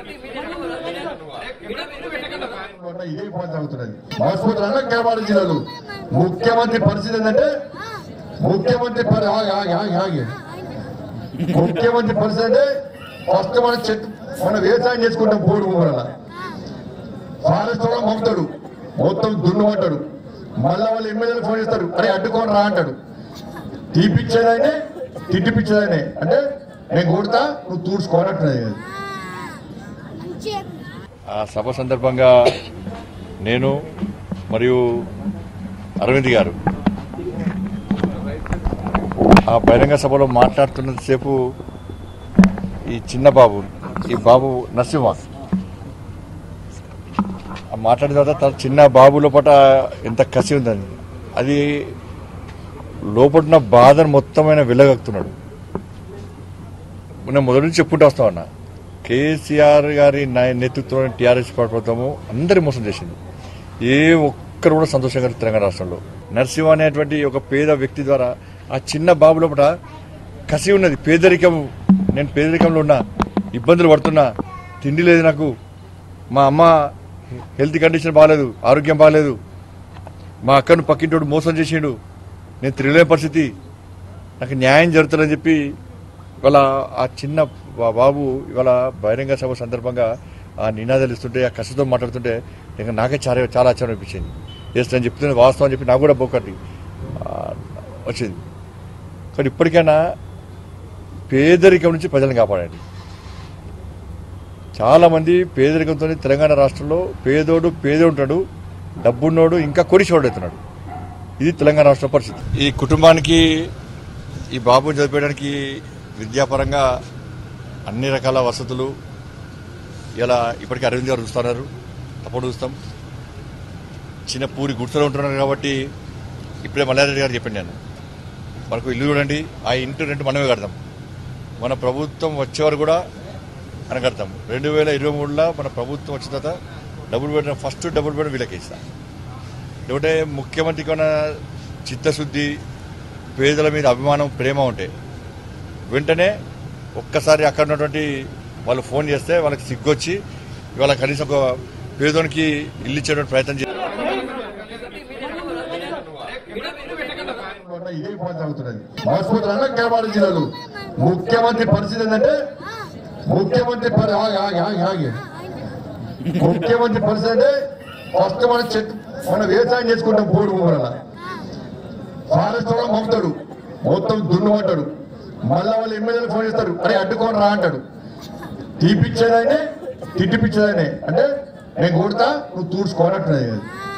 ఉన్న ఇదే ఇబ్బంది అవుతున్నది ఆసుపత్రులు కేరళ జిల్లాలు ముఖ్యమంత్రి పరిస్థితి ఏంటంటే ముఖ్యమంత్రి పరి ఆగి ఆగి ఆగి ఆగి ముఖ్యమంత్రి పరిస్థితి అంటే ఫస్ట్ మన చెట్టు మన వ్యవసాయం చేసుకుంటాం పోడు భూముల ఫారెస్ట్ కూడా పంపుతాడు మొత్తం దున్నుమంటాడు మళ్ళా వాళ్ళు ఎమ్మెల్యేలు ఫోన్ చేస్తారు అరే అడ్డుకొని రా అంటాడు తీపిచ్చేదానే తిట్టిపిచ్చేదానే అంటే నేను కొడతా నువ్వు తూడ్చుకోనట్టున్నది ఆ సభ సందర్భంగా నేను మరియు అరవింద్ గారు ఆ బహిరంగ సభలో మాట్లాడుతున్నంతసేపు ఈ చిన్న బాబు ఈ బాబు నరసింహ ఆ మాట్లాడిన తర్వాత తన చిన్న బాబు లోపల ఎంత కసి ఉందని అది లోపడున్న బాధను మొత్తమైన వెళ్ళగక్కుతున్నాడు నేను మొదటి నుంచి చెప్పుకుంటూ వస్తా ఉన్నా కేసీఆర్ గారి నాయ- నేతృత్వంలోని టీఆర్ఎస్ ప్రభుత్వము అందరి మోసం చేసింది ఏ ఒక్కరు కూడా సంతోషంగా లేరు తెలంగాణ రాష్ట్రంలో నరసింహ అనేటువంటి ఒక పేద వ్యక్తి ద్వారా ఆ చిన్న బాబు లోపల కసి ఉన్నది పేదరికం నేను పేదరికంలో ఉన్నా ఇబ్బందులు పడుతున్నా తిండి లేదు నాకు మా అమ్మ హెల్త్ కండిషన్ బాగాలేదు ఆరోగ్యం బాగాలేదు మా అక్కను పక్కింటోడు మోసం చేసిండు నేను తిరగలేని పరిస్థితి నాకు న్యాయం జరుగుతుందని చెప్పి ఇవాళ ఆ చిన్న బా- బాబు ఇవాళ బహిరంగ సభ సందర్భంగా ఆ నినాదాలు ఇస్తుంటే ఆ కసితో మాట్లాడుతుంటే ఇంకా నాకే చాలా చాలా ఆశ్చర్యం అనిపించింది ఎస్ నేను చెప్తున్న వాస్తవం అని చెప్పి నాకు కూడా బొక్కటి వచ్చింది కానీ ఇప్పటికైనా పేదరికం నుంచి ప్రజలను కాపాడండి చాలామంది పేదరికంతో తెలంగాణ రాష్ట్రంలో పేదోడు పేదే ఉంటాడు డబ్బున్నోడు ఇంకా కొరిశోడు అవుతున్నాడు ఇది తెలంగాణ రాష్ట్ర పరిస్థితి ఈ కుటుంబానికి ఈ బాబుని చదివేయడానికి విద్యాపరంగా అన్ని రకాల వసతులు ఇలా ఇప్పటికీ అరవింద్ గారు చూస్తున్నారు తప్పుడు చూస్తాం చిన్న పూరి గుర్తులో ఉంటున్నారు కాబట్టి ఇప్పుడే మల్లారెడ్డి గారు చెప్పాను నేను మనకు ఇల్లు చూడండి ఆ ఇంటి రెంట్ మనమే కడతాం మన ప్రభుత్వం వచ్చేవారు కూడా మనం కడతాం రెండు వేల ఇరవై మూడులో మన ప్రభుత్వం వచ్చిన తర్వాత double bed first double bed వీళ్ళకి ఇస్తాం లేకుంటే ముఖ్యమంత్రికి ఉన్న చిత్తశుద్ధి పేదల మీద అభిమానం ప్రేమ ఉంటే వెంటనే ఒక్కసారి అక్కడ ఉన్నటువంటి వాళ్ళు ఫోన్ చేస్తే వాళ్ళకి సిగ్గొచ్చి ఇవాళ కనీసం ఒక పేదోనికి ఇల్లు ఇచ్చేటువంటి ప్రయత్నం చేయాలి ఉన్న ఇదే ఇబ్బంది అవుతున్నది ఆసుపత్రులు కేరళ జిల్లాలు ముఖ్యమంత్రి పరిస్థితి ఏంటంటే ముఖ్యమంత్రి పరి ఆగి ఆగి ఆగి ఆగి ముఖ్యమంత్రి పరిస్థితి అంటే ఫస్ట్ మన చెట్టు మన వ్యవసాయం చేసుకుంటాం పోడు భూముల ఫారెస్ట్ కూడా పంపుతాడు మొత్తం దున్నుమంటాడు మళ్ళా వాళ్ళు ఎమ్మెల్యేలు ఫోన్ చేస్తారు అరే అడ్డుకొని రా అంటాడు తీపిచ్చేదానే తిట్టిపిచ్చేదానే అంటే నేను కొడతా నువ్వు తూడ్చుకోనట్టున్నది